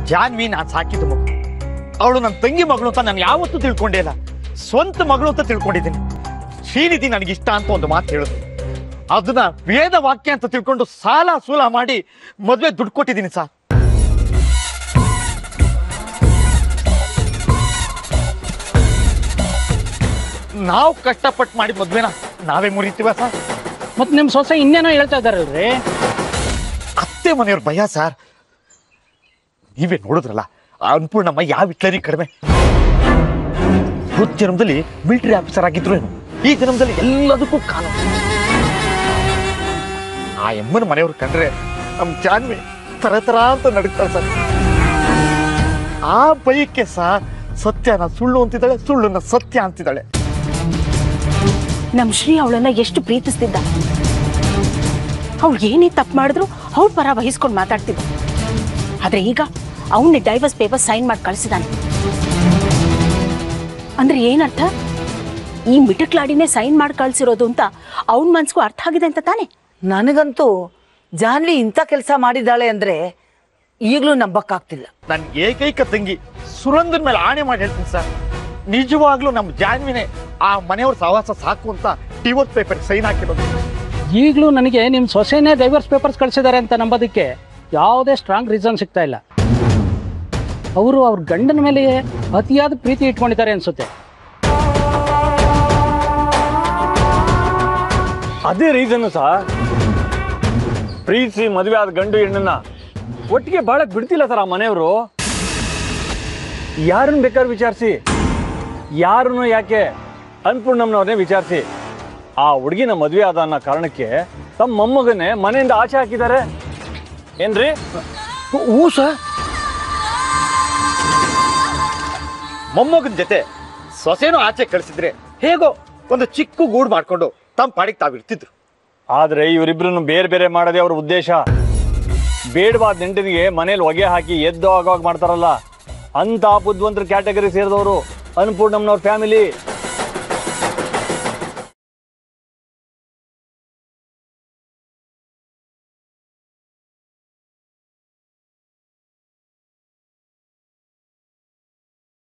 ಜಾನ್ವಿ ನಾನು ಸಾಕಿದ ಮಗು ಅವಳು ನನ್ನ ತಂಗಿ ಮಗಳು ಅಂತ ನಾನು ಯಾವತ್ತೂ ತಿಳ್ಕೊಂಡೇ ಇಲ್ಲ ಸ್ವಂತ ಮಗಳು ಅಂತ ತಿಳ್ಕೊಂಡಿದ್ದೀನಿ ಶ್ರೀನಿಧಿ ನನಗೆ ಇಷ್ಟ ಅಂತ ಒಂದು ಮಾತು ಹೇಳಿದ್ರು ಅದನ್ನ ವೇದ ವಾಕ್ಯ ಅಂತ ತಿಳ್ಕೊಂಡು ಸಾಲ ಸೂಲ ಮಾಡಿ ಮದ್ವೆ ದುಡ್ಡು ಕೊಟ್ಟಿದ್ದೀನಿ ಸರ್ ನಾವು ಕಷ್ಟಪಟ್ಟು ಮಾಡಿ ಮದ್ವೆನ ನಾವೇ ಮುರಿತೀವ ಸರ್ ಮತ್ತೆ ನಿಮ್ಮ ಸೊಸೆ ಇನ್ನೇನೋ ಹೇಳ್ತಾ ಇದ್ದಾರಲ್ರಿ ಅತ್ತೆ ಮನೆಯವ್ರ ಭಯ ಸರ್ ನೀವೇ ನೋಡಿದ್ರಲ್ಲ ಆ ಅನ್ಪೂರ್ಣಮ್ಮ ಯಾವ ಹಿಟ್ಲರಿ ಕಡಿಮೆ ಹೋದ ಜನ್ಮದಲ್ಲಿ ಮಿಲಿಟರಿ ಆಫೀಸರ್ ಆಗಿದ್ರು ಏನು ಈ ಜನ್ಮದಲ್ಲಿ ಎಲ್ಲದಕ್ಕೂ ಕಾಲ ಆ ಎಮ್ಮನ ಮನೆಯವ್ರು ಕಂಡ್ರೆ ನಮ್ ಜಾನ್ವಿ ತರ ತರ ಅಂತ ನಡುಕ್ತಾರೆ ಸರ್ ಆ ಬೈಕ್ಕೆ ಸರ್ ಸತ್ಯನ ಸುಳ್ಳು ಅಂತಿದ್ದಾಳೆ ಸುಳ್ಳುನ ಸತ್ಯ ಅಂತಿದ್ದಾಳೆ ನಮ್ ಶ್ರೀ ಅವಳನ್ನ ಎಷ್ಟು ಪ್ರೀತಿಸ್ತಿದ್ದ ಅವ್ಳು ಏನೇ ತಪ್ಪು ಮಾಡಿದ್ರು ಅವ್ಳ ಪರ ವಹಿಸ್ಕೊಂಡು ಮಾತಾಡ್ತಿದ್ದ ಆದ್ರೆ ಈಗ ಅವನ್ನೇ ಡೈವರ್ಸ್ ಪೇಪರ್ ಸೈನ್ ಮಾಡಿ ಕಳಿಸಿದಾನೆ ಅಂದ್ರೆ ಏನರ್ಥ ಈ ಮಿಟಕ್ಲಾಡಿನೇ ಸೈನ್ ಮಾಡಿ ಕಳ್ಸಿರೋದು ಅಂತ ಅವನ ಮನ್ಸ್ಗೂ ಅರ್ಥ ಆಗಿದೆ ಅಂತ ತಾನೆ ನನಗಂತೂ ಜಾನ್ವಿ ಇಂಥ ಕೆಲಸ ಮಾಡಿದ್ದಾಳೆ ಅಂದ್ರೆ ಈಗಲೂ ನಂಬಕ್ಕಾಗ್ತಿಲ್ಲ ನನ್ನ ಏಕೈಕ ತಂಗಿ ಸುರಂದನ್ ಮೇಲೆ ಆಣೆ ಮಾಡಿ ಹೇಳ್ತೀನಿ ಸರ್ ನಿಜವಾಗ್ಲೂ ನಮ್ಮ ಜಾನ್ವಿನೇ ಆ ಮನೆಯವ್ರ ಸಹವಾಸ ಸಾಕು ಅಂತ ಡಿವೋರ್ಸ್ ಪೇಪರ್ ಸೈನ್ ಹಾಕಿರೋದು ಈಗಲೂ ನನಗೆ ನಿಮ್ಮ ಸೊಸೆನೇ ಡೈವರ್ಸ್ ಪೇಪರ್ಸ್ ಕಳಿಸಿದ್ದಾರೆ ಅಂತ ನಂಬೋದಕ್ಕೆ ಯಾವುದೇ ಸ್ಟ್ರಾಂಗ್ ರೀಸನ್ ಸಿಗ್ತಾ ಇಲ್ಲ ಅವರು ಅವ್ರ ಗಂಡನ ಮೇಲೆ ಅತಿಯಾದ ಪ್ರೀತಿ ಇಟ್ಕೊಂಡಿದ್ದಾರೆ ಅನ್ಸುತ್ತೆ ಅದೇ ರೀಸನ್ ಸಹ ಪ್ರೀತಿಸಿ ಮದುವೆ ಆದ ಗಂಡು ಹೆಣ್ಣನ್ನ ಒಟ್ಟಿಗೆ ಬಾಳಕ್ ಬಿಡ್ತಿಲ್ಲ ಸರ್ ಆ ಮನೆಯವರು ಯಾರನ್ನ ಬೇಕಾದ್ರೂ ವಿಚಾರಿಸಿ ಯಾರನ್ನು ಯಾಕೆ ಅನ್ಪೂರ್ಣಮ್ನವ್ರನ್ನೇ ವಿಚಾರಿಸಿ ಆ ಹುಡುಗಿನ ಮದುವೆ ಆದ ಅನ್ನೋ ಕಾರಣಕ್ಕೆ ತಮ್ಮ ಮೊಮ್ಮಗನ್ನೇ ಮನೆಯಿಂದ ಆಚೆ ಹಾಕಿದ್ದಾರೆ ಏನ್ರಿ ಹ್ಞೂ ಸರ್ ಮೊಮ್ಮಗನ ಜೊತೆ ಸೊಸೆನೂ ಆಚೆ ಕಳಿಸಿದ್ರೆ ಹೇಗೋ ಒಂದು ಚಿಕ್ಕ ಗೂಡು ಮಾಡ್ಕೊಂಡು ತಮ್ಮ ಪಾಡಿಗೆ ತಾವು ಇರ್ತಿದ್ರು ಆದ್ರೆ ಇವರಿಬ್ರನ್ನು ಬೇರೆ ಬೇರೆ ಮಾಡೋದೇ ಅವ್ರ ಉದ್ದೇಶ ಬೇಡವಾದ ನೆಂಟನಿಗೆ ಮನೇಲಿ ಹೊಗೆ ಹಾಕಿ ಎದ್ದು ಆಗೋವಾಗ ಮಾಡ್ತಾರಲ್ಲ ಅಂತ ಬುದ್ಧಿವಂತರ ಕ್ಯಾಟಗರಿ ಸೇರಿದವರು ಅನ್ಪೂರ್ಣಮ್ನವ್ರ ಫ್ಯಾಮಿಲಿ